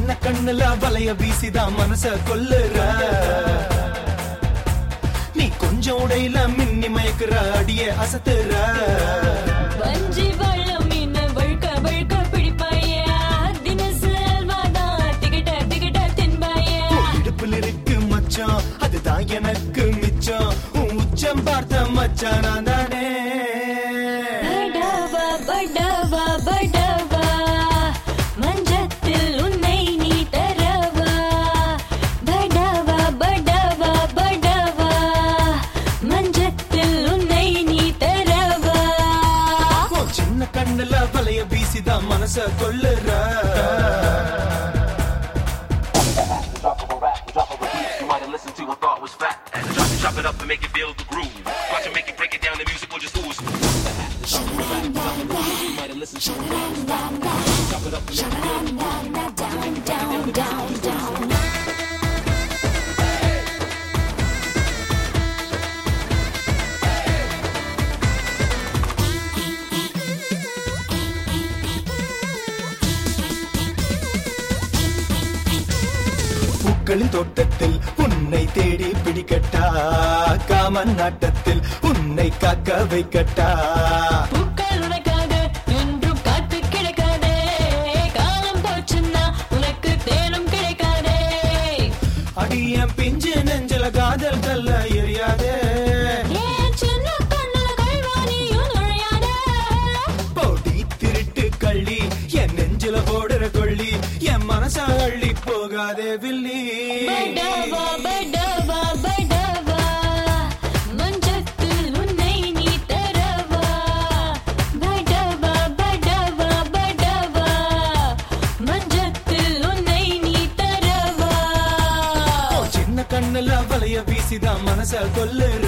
சின்ன கண்ணுல வலைய வீசிதான் மனச கொல்லுற நீ கொஞ்சம் உடையில மின்னி மயக்குற அடிய அசத்துற வஞ்சி வள்ளம் மீன் வழுக்க வழுக்க பிடிப்பாயா தினசு அல்வாதா திகிட்ட திகிட்ட தின்பாயா உன் இடுப்புல இருக்கு மச்சான் அதுதான் எனக்கு மிச்சம் உன் உச்சம் பார்த்த மச்சான் நான் தானே படவா படவா படவா மஞ்சத்தில் உன்னை நீ தரவா படவா படவா படவா மஞ்சத்தில் உன்னை நீ தரவா உன் சின்ன கண்ணுல வலைய வீசிதான் மனச கொல்லுற drop of a rap, drop of a beat. You might have listened to and thought was fat. Drop it, chop it up and make it feel the groove. Watch it, make it break it down. The music will just ooze. Drop of a rap, drop of a beat. You might have listened to and thought was fat. Chop it up and make it feel the groove. பூக்களின் தோட்டத்தில் உன்னை தேடி பிடிக்கட்டா common நாட்டத்தில் உன்னை காக்க வைக்கட்டா பூக்கள் உனக்காக என்றும் காத்து கிடைக்காதே காலம் போச்சுன்னா உனக்கு தேனும் கிடைக்காதே அடியன் பிஞ்சு நெஞ்சல காதல் கல்ல எரியாதே ஏன் சின்ன கண்ணுல கல்வாணியும் நுழையாதே போடி திருட்டு கள்ளி என் நெஞ்சில போடுற கொள்ளி என் மனச அள்ளி போகாதே வில்லி படவா படவா படவா மஞ்சத்தில் உன்னை நீ தரவா படவா படவா படவா மஞ்சத்தில் உன்னை நீ தரவா உன் சின்ன கண்ணுல வலைய வீசிதான் மனச கொல்லுற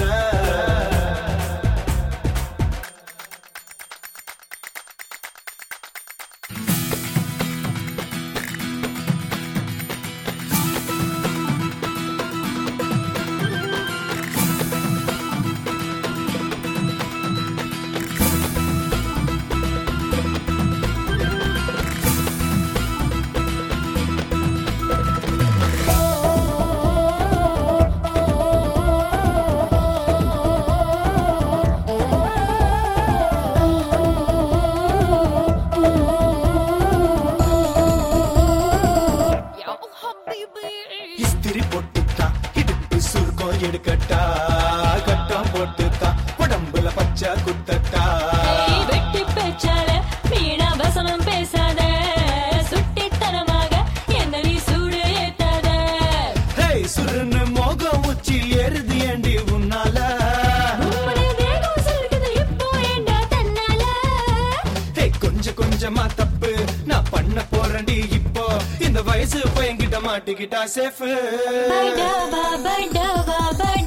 இஸ்திரி போட்டுத்தான் இடுப்பு சுருக்கம் எடுக்கட்டா கட்டம் போட்டுத்தான் உடம்புல பச்சை குத்தட்டா ஏய், வெட்டி பேச்சால வீணா வசனம் பேசாத சுட்டித்தனமாக என்ன நீ சூடு ஏத்தாத ஹேய் சுருன்னு மோகம் உச்சி ஏறுது ஏண்டி உன்னால உம்முடைய வேகம் சொல்லுது இப்போ ஏண்டா தன்னால ஹேய் கொஞ்சம் கொஞ்சமா தப்பு நான் பண்ண போறேன்டி இப்போ இந்த வயசு பையன்கிட்ட மாட்டிக்கிட்டா சேஃபு படவா படவா படவா